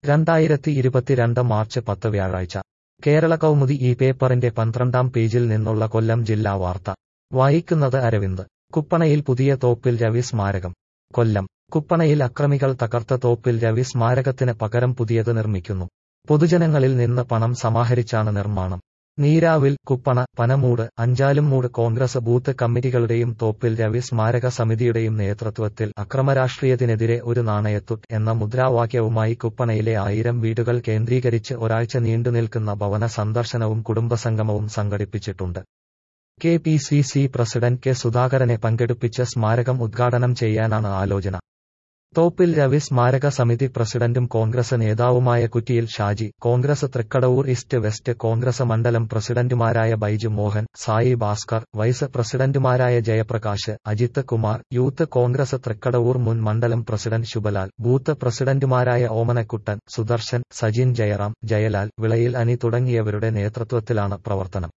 രണ്ടായിരത്തി ഇരുപത്തിരണ്ട് മാർച്ച് പത്ത് വ്യാഴാഴ്ച കേരള കൗമുദി ഈ പേപ്പറിന്റെ പന്ത്രണ്ടാം പേജിൽ നിന്നുള്ള കൊല്ലം ജില്ലാ വാർത്ത വായിക്കുന്നത് അരവിന്ദ് കുപ്പണയിൽ പുതിയ തോപ്പിൽ രവി സ്മാരകം കൊല്ലം കുപ്പണയിൽ അക്രമികൾ തകർത്ത തോപ്പിൽ രവി സ്മാരകത്തിന് പകരം പുതിയത് നിർമ്മിക്കുന്നു പൊതുജനങ്ങളിൽ നിന്ന് പണം സമാഹരിച്ചാണ് നിർമ്മാണം നീരാവിൽ കുപ്പണ പനമൂട് അഞ്ചാലുംമൂട് കോൺഗ്രസ് ബൂത്ത് കമ്മിറ്റികളുടെയും തോപ്പിൽ രവി സ്മാരക സമിതിയുടെയും നേതൃത്വത്തിൽ അക്രമരാഷ്ട്രീയത്തിനെതിരെ ഒരു നാണയത്തുട്ട് എന്ന മുദ്രാവാക്യവുമായി കുപ്പണയിലെ ആയിരം വീടുകൾ കേന്ദ്രീകരിച്ച് ഒരാഴ്ച നീണ്ടുനിൽക്കുന്ന ഭവന സന്ദർശനവും കുടുംബസംഗമവും സംഘടിപ്പിച്ചിട്ടുണ്ട് K P C C president K സുധാകരനെ പങ്കെടുപ്പിച്ച് സ്മാരകം ഉദ്ഘാടനം ചെയ്യാനാണ് ആലോചന തോപ്പിൽ രവി സ്മാരക സമിതി പ്രസിഡന്റും കോൺഗ്രസ് നേതാവുമായ Kuttiyil Shaji Congress Thrikkadavoor east west Congress മണ്ഡലം പ്രസിഡന്റുമാരായ ബൈജു മോഹൻ സായി ഭാസ്കർ വൈസ് പ്രസിഡന്റുമാരായ ജയപ്രകാശ് അജിത് കുമാർ യൂത്ത് കോൺഗ്രസ് തൃക്കടവൂർ മുൻ മണ്ഡലം പ്രസിഡന്റ് ശുഭലാൽ ബൂത്ത് പ്രസിഡന്റുമാരായ ഓമനക്കുട്ടൻ സുദർശൻ സജിൻ ജയറാം ജയലാൽ വിളയിൽ അനി തുടങ്ങിയവരുടെ നേതൃത്വത്തിലാണ് പ്രവർത്തനം